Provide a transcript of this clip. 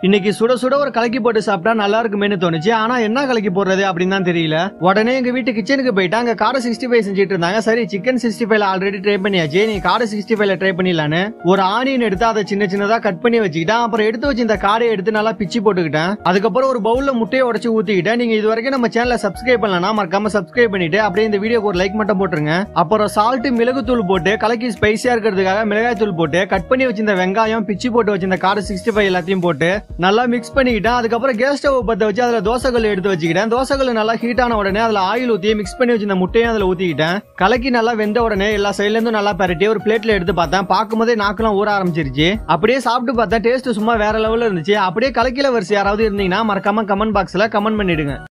இன்னைக்கு சுட சுட ஒரு கலக்கி போட்டு சாப்பிட்டா நல்லா இருக்குமேனு தோணுச்சு ஆனா என்ன கலக்கி போடுறது அப்படின்னு தான் தெரியல உடனே எங்க வீட்டு கிச்சனுக்கு போயிட்டு அங்க காடை சிக்ஸ்டி ஃபைவ் செஞ்சுட்டு இருந்தாங்க சரி சிக்கன் சிக்ஸ்டி ஃபைவ்ல ஆல்ரெடி ட்ரை பண்ணியாச்சு நீ காடை சிக்ஸ்டி ஃபைவ்ல ட்ரை பண்ணிடலான்னு ஒரு ஆனியன் எடுத்து அதை சின்ன சின்னதா கட் பண்ணி வச்சுக்கிட்டேன் அப்புறம் எடுத்து வச்சு இந்த காடையை எடுத்து நல்லா பிச்சு போட்டுக்கிட்டேன் அதுக்கப்புறம் ஒரு பவுல்ல முட்டையை உடச்சு ஊத்திக்கிட்டேன் நீங்க இது வரைக்கும் நம்ம சேனலை சப்ஸ்கிரைப் பண்ணலாம் மறக்காம சப்ஸ்கிரைப் பண்ணிட்டு அப்படியே இந்த வீடியோக்கு ஒரு லைக் மட்டும் போட்டுருங்க அப்புறம் சால்ட் மிளகுத்தூள் போட்டு கலக்கி ஸ்பைசியா இருக்கிறதுக்காக மிளகாய் தூள் போட்டு கட் பண்ணி வச்சிருந்த வெங்காயம் பிச்சு போட்டு வச்சிருந்த காடை சிக்ஸ்டி ஃபைவ் எல்லாத்தையும் போட்டு நல்லா மிக்ஸ் பண்ணிக்கிட்டேன் அதுக்கப்புறம் கேஸ் ஸ்டவ் பத்த வச்சு அதுல தோசைகள் எடுத்து வச்சுக்கிட்டேன் தோசைகள் நல்லா ஹீட் ஆன உடனே அதுல ஆயில் ஊத்தி மிக்ஸ் பண்ணி வச்சிருந்த முட்டையும் அதுல ஊத்திக்கிட்டேன் கலக்கி நல்லா வெந்த உடனே எல்லா சைடுல இருந்தும் நல்லா பரட்டி ஒரு பிளேட்ல எடுத்து பார்த்தேன் பார்க்கும்போதே நாக்கெல்லாம் ஊற ஆரம்பிச்சிருச்சு அப்படியே சாப்பிட்டு பார்த்தா டேஸ்ட் சும்மா வேற லெவல்ல இருந்துச்சு அப்படியே கலக்கில வரிசை யாராவது இருந்தீங்கன்னா மறக்காம கமெண்ட் பாக்ஸ்ல கமெண்ட் பண்ணிடுங்க